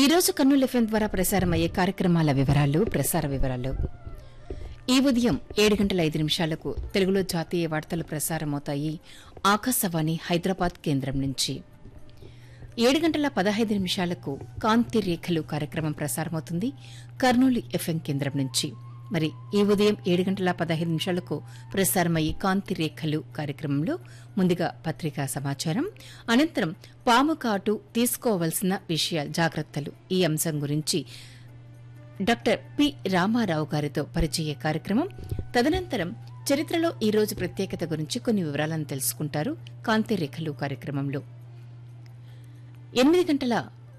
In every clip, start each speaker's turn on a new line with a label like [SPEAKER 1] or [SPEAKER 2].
[SPEAKER 1] ఈ రోజు కర్నూలు ఎఫ్ఎం ద్వారా ప్రసారమయ్యే కార్యక్రమాల వివరాలు ప్రసార వివరాలు ఈ ఉదయం ఏడు గంటల ఐదు నిమిషాలకు తెలుగులో జాతీయ వార్తలు ప్రసారమవుతాయి ఆకాశవాణి హైదరాబాద్ కేంద్రం నుంచి ఏడు గంటల పదహైదు నిమిషాలకు కాంతి రేఖలు కార్యక్రమం ప్రసారమవుతుంది కర్నూలు ఎఫ్ఎం కేంద్రం నుంచి మరి ఈ ఉదయం ఏడు గంటల పదహైదు నిమిషాలకు ప్రసారమయ్యే కాంతి రేఖలు కార్యక్రమంలో ముందుగా పత్రికా సమాచారం అనంతరం పాము కాటు తీసుకోవలసిన విషయ జాగ్రత్తలు ఈ అంశం గురించి డాక్టర్ పి రామారావు గారితో పరిచయ కార్యక్రమం తదనంతరం చరిత్రలో ఈ రోజు ప్రత్యేకత గురించి కొన్ని వివరాలను తెలుసుకుంటారు కాంతి రేఖలు కార్యక్రమంలో ఎనిమిది గంటల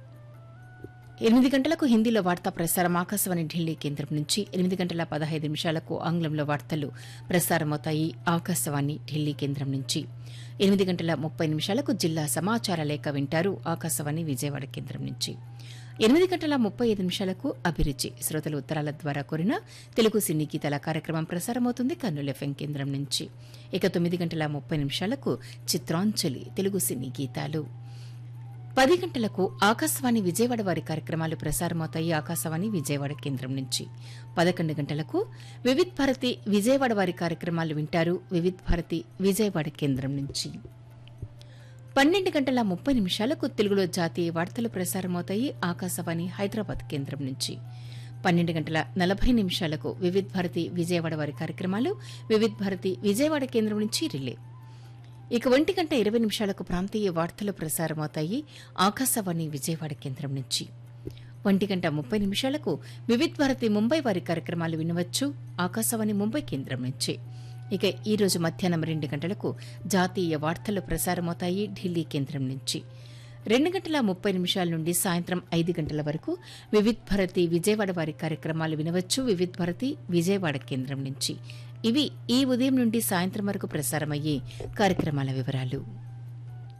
[SPEAKER 1] ఎనిమిది గంటలకు హిందీలో వార్తా ప్రసారం ఆకాశవాణి ఢిల్లీ కేంద్రం నుంచి ఎనిమిది గంటల పదహైదు నిమిషాలకు ఆంగ్లంలో వార్తలు ప్రసారమవుతాయి ఆకాశవాణి ఢిల్లీ కేంద్రం నుంచి ఎనిమిది గంటల ముప్పై నిమిషాలకు జిల్లా సమాచార లేఖ వింటారు ఆకాశవాణి విజయవాడ కేంద్రం నుంచి ఎనిమిది గంటల ముప్పై ఐదు నిమిషాలకు అభిరుచి శ్రోతలు ఉత్తరాల ద్వారా కోరిన తెలుగు సినీ గీతాల కార్యక్రమం ప్రసారమవుతుంది కర్నూలు ఎఫ్ఎం కేంద్రం నుంచి ఇక తొమ్మిది గంటల ముప్పై నిమిషాలకు చిత్రాంజలి తెలుగు సినీ గీతాలు పది గంటలకు ఆకాశవాణి విజయవాడ వారి కార్యక్రమాలు ప్రసారమవుతాయి ఆకాశవాణి విజయవాడ కేంద్రం నుంచి పదకొండు గంటలకు వివిధ్ భారతి విజయవాడ వారి కార్యక్రమాలు వింటారు వివిధ్ భారతి విజయవాడ కేంద్రం నుంచి పన్నెండు గంటల ముప్పై నిమిషాలకు తెలుగులో జాతీయ వార్తలు ప్రసారమవుతాయి ఆకాశవాణి హైదరాబాద్ కేంద్రం నుంచి పన్నెండు గంటల నలభై నిమిషాలకు వివిధ్ భారతి విజయవాడ వారి కార్యక్రమాలు వివిధ్ భారతి విజయవాడ కేంద్రం నుంచి రిలే ఇక ఒంటి గంట ఇరవై నిమిషాలకు ప్రాంతీయ వార్తలు ప్రసారమవుతాయి ఆకాశవాణి విజయవాడ కేంద్రం నుంచి ఒంటి గంట ముప్పై నిమిషాలకు వివిధ్ భారతి ముంబై వారి కార్యక్రమాలు వినవచ్చు ఆకాశవాణి ముంబై కేంద్రం నుంచి ఇక ఈ రోజు మధ్యాహ్నం రెండు గంటలకు జాతీయ వార్తలు ప్రసారమవుతాయి ఢిల్లీ కేంద్రం నుంచి రెండు గంటల ముప్పై నిమిషాల నుండి సాయంత్రం ఐదు గంటల వరకు వివిధ్ భారతి విజయవాడ వారి కార్యక్రమాలు వినవచ్చు వివిధ్ భారతి విజయవాడ కేంద్రం నుంచి ఇవి ఈ ఉదయం నుండి సాయంత్రం వరకు ప్రసారమయ్యే కార్యక్రమాల వివరాలు